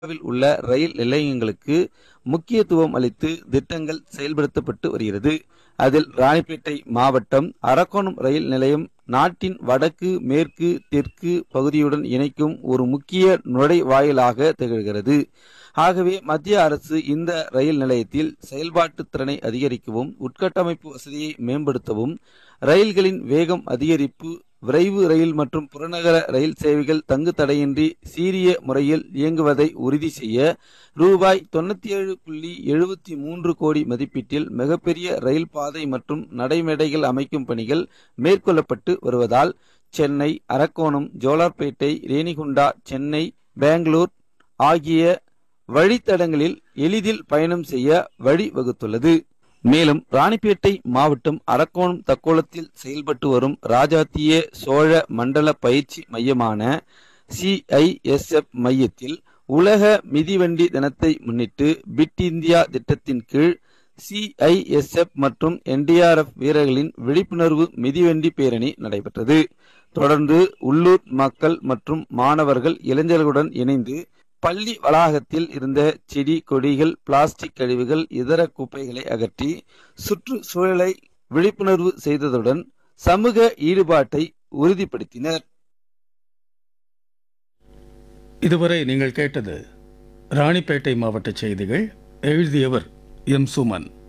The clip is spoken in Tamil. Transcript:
வில் உள்ள ரயில் நிலையங்களுக்கு முக்கியத்துவம் அளித்து திட்டங்கள் செயல்படுத்தப்பட்டு வருகிறது அதில் ராணிப்பேட்டை மாவட்டம் அரக்கோணம் ரயில் நிலையம் நாட்டின் வடக்கு மேற்கு தெற்கு பகுதியுடன் இணைக்கும் ஒரு முக்கிய நுழைவாயிலாக திகழ்கிறது ஆகவே மத்திய அரசு இந்த ரயில் நிலையத்தில் செயல்பாட்டு திறனை அதிகரிக்கவும் உட்கட்டமைப்பு வசதியை மேம்படுத்தவும் ரயில்களின் வேகம் அதிகரிப்பு விரைவு ரயில் மற்றும் புறநகர ரயில் சேவைகள் தங்கு தடையின்றி சீரிய முறையில் இயங்குவதை உறுதி செய்ய ரூபாய் தொண்ணூத்தி ஏழு புள்ளி எழுபத்தி மூன்று கோடி மதிப்பீட்டில் மிகப்பெரிய ரயில் பாதை மற்றும் நடைமேடைகள் அமைக்கும் பணிகள் மேற்கொள்ளப்பட்டு வருவதால் சென்னை அரக்கோணம் ஜோலார்பேட்டை ரேணிகுண்டா சென்னை பெங்களூர் ஆகிய வழித்தடங்களில் எளிதில் பயணம் செய்ய வழிவகுத்துள்ளது மேலும் ராணிப்பேட்டை மாவட்டம் அரக்கோணம் தக்கோலத்தில் செயல்பட்டு வரும் ராஜாத்திய சோழ மண்டல பயிற்சி மையமான சிஐஎஸ்எஃப் மையத்தில் உலக மிதிவண்டி தினத்தை முன்னிட்டு பிட் இந்தியா திட்டத்தின் கீழ் சிஐஎஸ்எஃப் மற்றும் என்டிஆர்எஃப் வீரர்களின் விழிப்புணர்வு மிதிவண்டி பேரணி நடைபெற்றது தொடர்ந்து உள்ளூர் மக்கள் மற்றும் மாணவர்கள் இளைஞர்களுடன் இணைந்து பள்ளி வளாகத்தில் இருந்த செடி கொடிகள் பிளாஸ்டிக் கழிவுகள் இதர குப்பைகளை அகற்றி சுற்றுச்சூழலை விழிப்புணர்வு செய்ததுடன் சமூக ஈடுபாட்டை உறுதிப்படுத்தினர் இதுவரை நீங்கள் கேட்டது ராணிப்பேட்டை மாவட்ட செய்திகள் எழுதியவர் எம் சுமன்